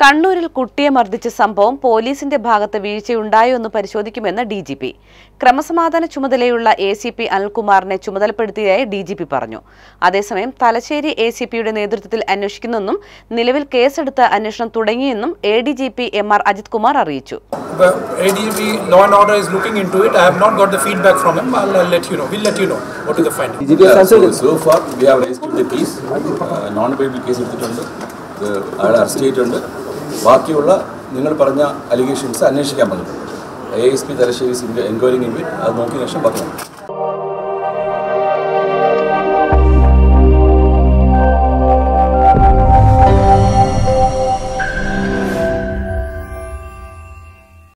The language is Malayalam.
കണ്ണൂരിൽ കുട്ടിയെ മർദ്ദിച്ച സംഭവം പോലീസിന്റെ ഭാഗത്ത് വീഴ്ചയുണ്ടായോ എന്ന് പരിശോധിക്കുമെന്ന് ഡി ജി പി ക്രമസമാധാന ചുമതലയുള്ള എ സി പി അനിൽകുമാറിനെ ചുമതലപ്പെടുത്തിയതായി ഡി ജി പി പറഞ്ഞു അതേസമയം തലശ്ശേരി എ സി പിയുടെ നേതൃത്വത്തിൽ അന്വേഷിക്കുന്നെന്നും നിലവിൽ കേസെടുത്ത് അന്വേഷണം തുടങ്ങിയെന്നും A D G P M R Ajith Kumar അറിയിച്ചു The ADB Law and Order is looking into it. I have not got the feedback from him. I'll, I'll let you know. We'll let you know what is the finding. Yeah, so, so far we have raised the case, non bailable case എടുത്തിട്ടുണ്ട് ഇത് അയാളെ അറസ്റ്റ് ചെയ്തിട്ടുണ്ട് ബാക്കിയുള്ള നിങ്ങൾ പറഞ്ഞ അലിഗേഷൻസ് അന്വേഷിക്കാൻ പറഞ്ഞിട്ടുണ്ട് A S P Thalassery enquiring in അത് നോക്കിയ ശേഷം പറഞ്ഞു